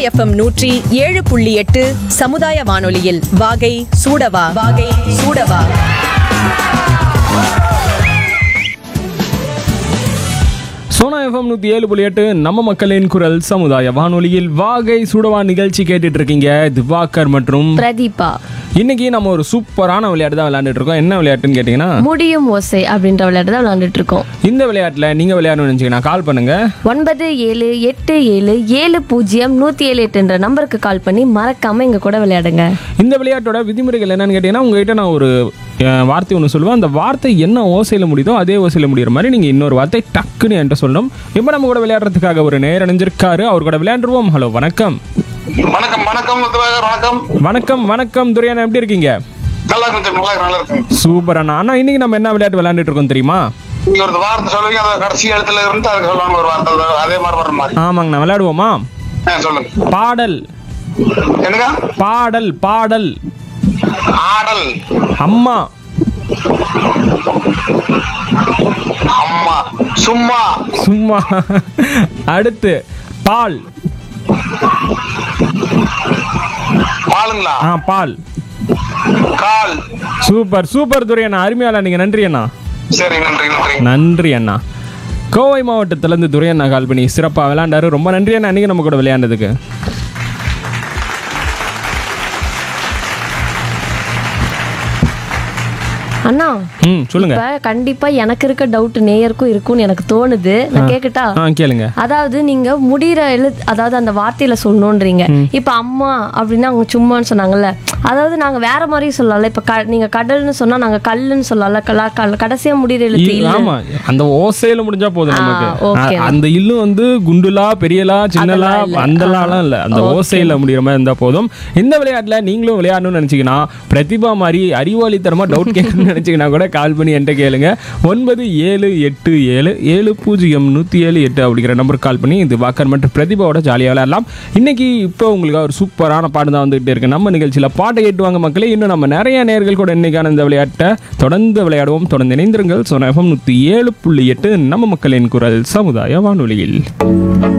FM நூற்றி ஏழு புள்ளி எட்டு சமுதாய வானொலியில் வாகை சூடவா வாகை சூடவா சோனா எஃப்எம் நூற்றி ஏழு புள்ளி எட்டு நம்ம மக்களின் குரல் சமுதாய வானொலியில் வாகை சுடவா நிகழ்ச்சி கேட்டுட்டு இருக்கீங்க திவாகர் மற்றும் பிரதீபா இன்னைக்கு நம்ம ஒரு சூப்பரான விளையாட்டு தான் விளையாண்டுட்டு இருக்கோம் என்ன விளையாட்டுன்னு கேட்டிங்கன்னா முடியும் ஓசை அப்படின்ற விளையாட்டு தான் விளையாண்டுட்டு இருக்கோம் இந்த விளையாட்டில் நீங்கள் விளையாடணும்னு நினச்சிங்கன்னா கால் பண்ணுங்க ஒன்பது ஏழு எட்டு ஏழு ஏழு பூஜ்ஜியம் நூற்றி ஏழு எட்டுன்ற நம்பருக்கு கால் பண்ணி மறக்காம எங்க கூட விளையாடுங்க இந்த விளையாட்டோட விதிமுறைகள் என்னன்னு கேட்டிங்கன்னா உங்ககிட்ட நான் ஒரு அஹ், வார்த்தை ஒன்று சொல்லுவேன் அந்த வார்த்தை என்ன ஓசையில் முடியுதோ அதே ஓசையில் முடிகிற மாதிரி நீங்கள் இன்னொரு வார்த்தை டக்குன்னு என்கிட்ட சொல்லணும் இப்போ நம்ம கூட விளையாடுறதுக்காக ஒரு நேர் அணிஞ்சிருக்காரு அவர் கூட விளையாண்டுருவோம் ஹலோ வணக்கம் வணக்கம் வணக்கம் திவாகர் வணக்கம் வணக்கம் வணக்கம் துரையானா எப்படி இருக்கீங்க நல்லா இருக்கு நல்லா இருக்கு நல்லா இருக்கு சூப்பர் அண்ணா அண்ணா இன்னைக்கு நம்ம என்ன விளையாட்டு விளையாண்டுட்டு இருக்கோம் தெரியுமா நீங்க ஒரு வார்த்தை சொல்லுவீங்க அந்த கடைசி இடத்துல இருந்து அதுக்கு சொல்லுவாங்க ஒரு வார்த்தை அது அதே மாதிரி வர மாதிரி ஆமாங்கண்ணா விளையாடுவோமா ஆ, சொல்லுங்க பாடல் என்னங்க பாடல் பாடல் ஆடல் அம்மா அம்மா சும்மா சும்மா அடுத்து பால் பாலுங்களா ஆ பால் கால் சூப்பர் சூப்பர் துரை அண்ணா அருமையாளா நீங்க நன்றி அண்ணா சரி நன்றி நன்றி நன்றி அண்ணா கோவை மாவட்டத்திலேருந்து துரை அண்ணா கால் பண்ணி சிறப்பாக விளையாண்டாரு ரொம்ப நன்றி அண்ணா அன்னைக்கு நம்ம கூட விளையாண்டதுக்கு அண்ணா ம் சொல்லுங்க இப்ப கண்டிப்பா எனக்கு இருக்க டவுட் நேயருக்கும் இருக்கும்னு எனக்கு தோணுது நான் கேக்கட்டா ஆ கேளுங்க அதாவது நீங்க முடிகிற எழு அதாவது அந்த வார்த்தையில சொல்லணுன்றீங்க இப்ப அம்மா அப்படின்னா அவங்க சும்மான்னு சொன்னாங்கல்ல அதாவது நாங்க வேற மாதிரி சொல்லலாம் இப்ப க- நீங்க கடல்னு சொன்னா நாங்க கல்லுன்னு சொல்லலாம் கல- கல- கடைசியா முடிகிற எழுத்து இ- இல்ல ஆமா அந்த ஓசையில முடிஞ்சா போதும் ஆ, நமக்கு okay. அ- அந்த இல்லு வந்து குண்டுலா பெரியலா சின்னலா அதெல்லாம் இல்ல. அந்தலாலாம் இல்ல அந்த Okay. ஓசையில முடிகிற மாதிரி இருந்தா போதும் இந்த விளையாட்டுல நீங்களும் விளையாடணும்னு நினைச்சீங்கன்னா பிரதிபா மாதிரி அறிவாளித்தனமா டவுட் கேட்கணும்னு நினைச்சீங்கன்னா கூட கால் பண்ணி என்கிட்ட கேளுங்க ஒன்பது ஏழு எட்டு ஏழு ஏழு பூஜ்ஜியம் நூத்தி ஏழு எட்டு அப்படிங்கிற நம்பருக்கு கால் பண்ணி இது வாக்கர் மற்றும் பிரதிபாவோட ஜாலியாக விளையாடலாம் இன்னைக்கு இப்போ உங்களுக்கு ஒரு சூப்பரான பாட்டு தான் வந்துகிட்டே இருக்கு நம்ம நிகழ்ச்சியில பாட்டை கேட்டுவாங்க மக்களே இன்னும் நம்ம நிறைய நேர்கள் கூட இன்னைக்கான இந்த விளையாட்டை தொடர்ந்து விளையாடுவோம் தொடர்ந்து இணைந்திருங்கள் சொன்ன எஃப்எம் நூற்றி ஏழு புள்ளி எட்டு நம்ம மக்களின் குரல் சமுதாய வானொலியில்